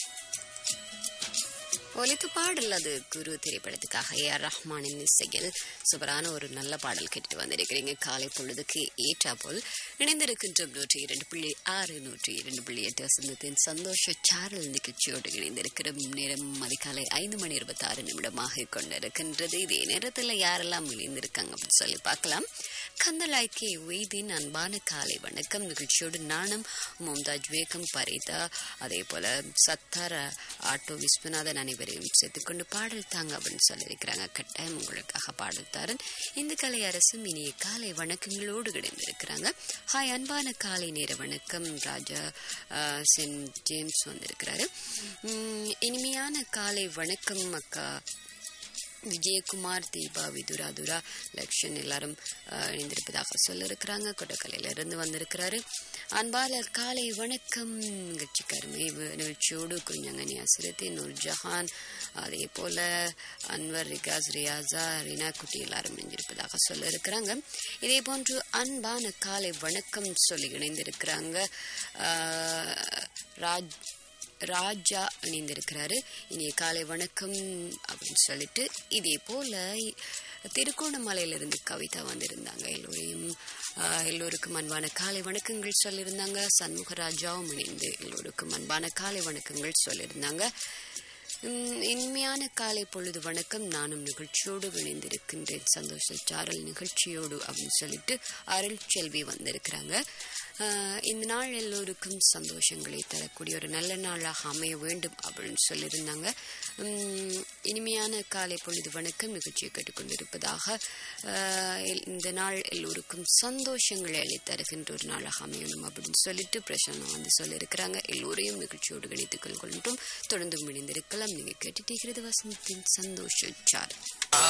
ஒலித்து பாடல் அது குரு திரைப்படத்துக்காக ஏ ஆர் ரஹ்மானின் இசையில் சூப்பரான ஒரு நல்ல பாடல் கேட்டுட்டு வந்திருக்கிறீங்க காலை பொழுதுக்கு ஏற்றா போல் இணைந்திருக்கின்றோம் நூற்றி இரண்டு புள்ளி ஆறு நூற்றி இரண்டு புள்ளி எட்டு வசந்தத்தின் சந்தோஷ சாரல் நிகழ்ச்சியோடு இணைந்திருக்கிற நேரம் அதிகாலை ஐந்து மணி இருபத்தி ஆறு நிமிடமாக கொண்டிருக்கின்றது இதே நேரத்தில் யாரெல்லாம் இணைந்திருக்காங்க அப்படின்னு சொல்லி பார்க்கலாம் கந்தலாய்க்கு வெய்தின் அன்பான காலை வணக்கம் நிகழ்ச்சியோடு நானும் மும்தாஜ் வேகம் பரிதா அதே போல சத்தார ஆட்டோ விஸ்வநாதன் அனைவரையும் சேர்த்துக்கொண்டு பாடல் தாங்க அப்படின்னு சொல்லியிருக்கிறாங்க கட்டாயம் உங்களுக்காக பாடல் தாரன் இந்த கலை அரசும் இனிய காலை வணக்கங்களோடு கிடைந்திருக்கிறாங்க ஹாய் அன்பான காலை நேர வணக்கம் ராஜா ஆஹ், சென்ட் ஜேம்ஸ் வந்திருக்கிறாரு உம், இனிமையான காலை வணக்கம் அக்கா விஜயகுமார் தீபா விதுரா துரா லக்ஷன் எல்லாரும் அஹ், இணைந்திருப்பதாக சொல்லியிருக்கிறாங்க கொட்டக்கலையில இருந்து வந்திருக்கிறாரு அன்பால காலை வணக்கம் நிகழ்ச்சிக்காருமை நிகழ்ச்சியோடு குறிஞ்சங்கனி அசிரத்தி நூர்ஜஹான் அதே போல அன்வர் ரிகாஸ் ரியாசா ரீனா குட்டி எல்லாரும் இணைந்திருப்பதாக சொல்லியிருக்கிறாங்க இதே போன்று அன்பான காலை வணக்கம் சொல்லி இணைந்திருக்கிறாங்க அஹ், ராஜ் ராஜா இணைந்திருக்கிறாரு இனிய காலை வணக்கம் அப்படின்னு சொல்லிட்டு இதே போல திருகோணமலையிலிருந்து கவிதா வந்திருந்தாங்க எல்லோரையும் ஆஹ், எல்லோருக்கும் அன்பான காலை வணக்கங்கள் சொல்லியிருந்தாங்க சண்முகராஜாவும் இணைந்து எல்லோருக்கும் அன்பான காலை வணக்கங்கள் சொல்லியிருந்தாங்க உம், இனிமையான காலை பொழுது வணக்கம் நானும் நிகழ்ச்சியோடு இணைந்திருக்கின்றேன் சந்தோஷ சாரல் நிகழ்ச்சியோடு அப்படின்னு சொல்லிட்டு அருள் செல்வி வந்திருக்கிறாங்க ஆஹ், இந்த நாள் எல்லோருக்கும் சந்தோஷங்களை தரக்கூடிய ஒரு நல்ல நாளாக அமைய வேண்டும் அப்படின்னு சொல்லியிருந்தாங்க உம், இனிமையான காலை பொழுது வணக்கம் நிகழ்ச்சியை கேட்டுக்கொண்டிருப்பதாக ஆஹ், எல்- இந்த நாள் எல்லோருக்கும் சந்தோஷங்களை அளித் தருகின்ற ஒரு நாளாக அமையணும் அப்படின்னு சொல்லிட்டு பிரசன்னா வந்து சொல்லியிருக்கிறாங்க எல்லோரையும் நிகழ்ச்சியோடு இணைத்துக் கொள்கின்றோம் தொடர்ந்து இணைந்திருக்கலாம் நீங்க கேட்டுட்டீங்கிறது வசந்தத்தின் சந்தோஷ சார்